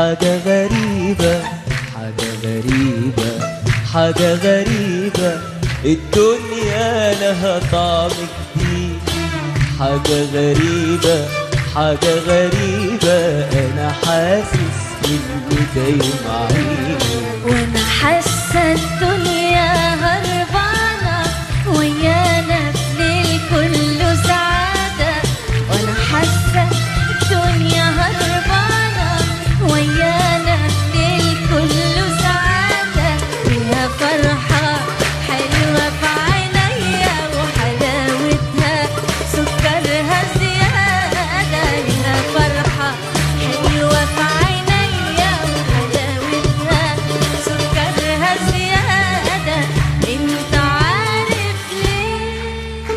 حاجة غريبة حاجة غريبة حاجة غريبة الدنيا لها طعم جديد حاجة غريبة حاجة غريبة أنا حاسس إني جاي معاك وانا حاسه الدنيا هربانه ويانا في ليل كله سعاده وانا حاسه الدنيا هربانه ويانا في ليل كله سعاده فيها فرحه حلوه في عينيا وحلاوتها سكرها زياده ليها فرحه حلوه في عينيا وحلاوتها سكرها زياده انت عارف ليه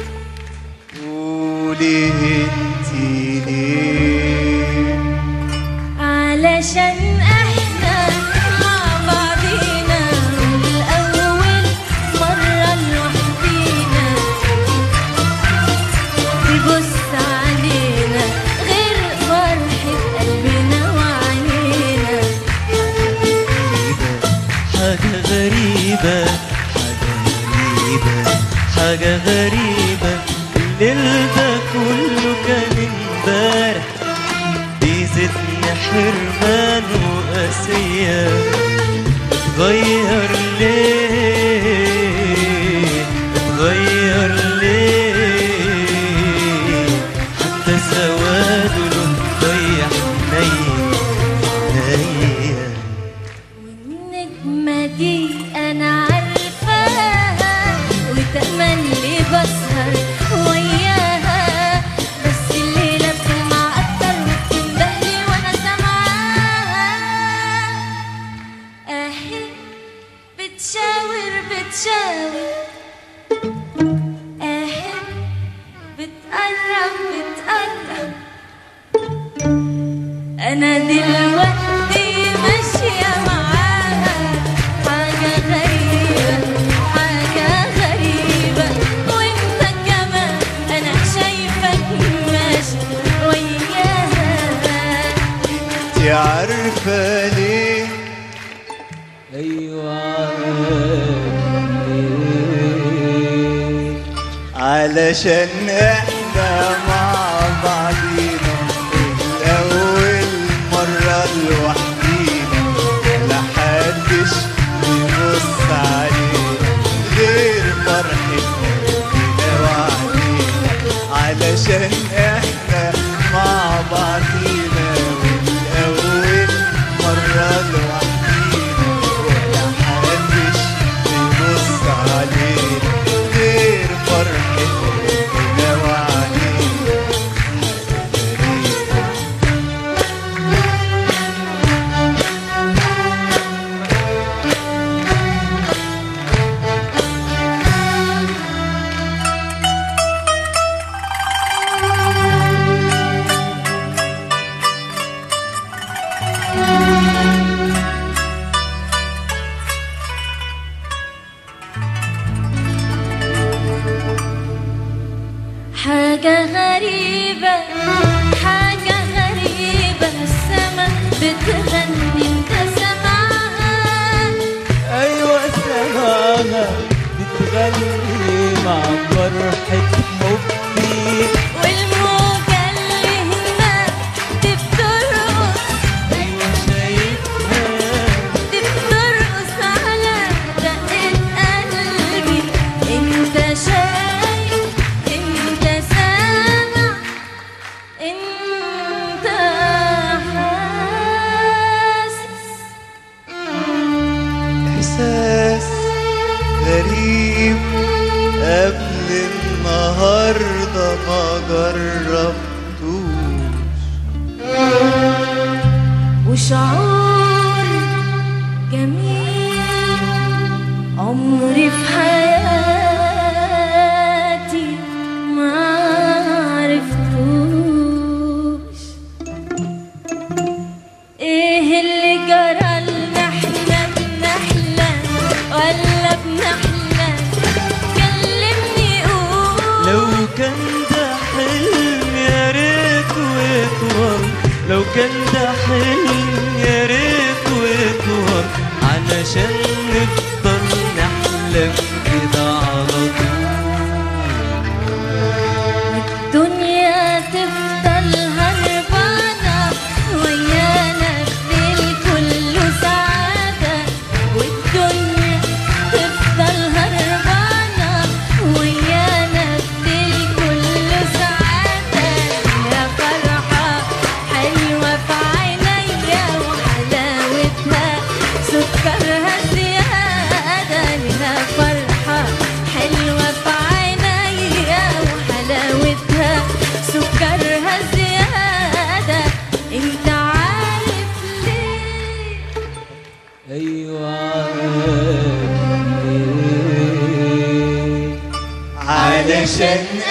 قولي انتي ليه علشان احنا مع بعضينا الأول مرة لوحدينا تبص علينا غير فرحة قلبنا وعينينا حاجة غريبة حاجة غريبة حاجة غريبة الليل ده كله كان امبارح بيزيدني حرمان وقاسية اتغير ليه اتغير ليه حتى سواده له ضيع نيم عينيا والنجمة دي أنا عارفاها وتملي بسهر وياها بس الليلة بتلمع أكتر وبتندهلي وأنا سامعاها أهي بتشاور بتشاور أهي بتقرب بتقرب أنا دلوقتي ماشية معاها حاجة غريبة حاجة غريبة وانت كمان أنا شايفك ماشي وياها انتي عارفة ليه ايوه عارف علشان احنا مع بعضينا الأول مرة لوحدينا لا حدش يبص علينا غير فرحة قلبنا وعلينا علشان احنا مع بعضينا والأول مرة لوحدينا ولا حدش يبص علينا غير فرحة قلبنا وعلينا حاجة غريبة حاجة غريبة السما بتغني انت سامعها ايوه سماها بتغني مع فرحة حبي والموجة اللي هناك دي بترقص ايوه شايفها دي بترقص على دقة قلبي انت شايف انت سامع انت حاسس إحساس غريب قبل النهاردة ما جربتوش وشعور جميل عمري في حياتي ما عرفتوش ايه اللي جرى لنا احنا بنحلم ولا بنحلم كلمني قول لو كان ده حلم يا ريت ويطول لو كان ده حلم يا ريت وتوهر علشان نفضل نحلم كده على طول الدنيا تفضل هربانة ويانا الليل كله سعادة والدنيا تفضل هربانة ويانا الليل كله سعادة يا فرحة حلوة في عينيا وحلاوتها سكرها زيادة لها فرحة حلوة في عينيا وحلاوتها سكرها زيادة انت عارف ليه ايوه عارف علشان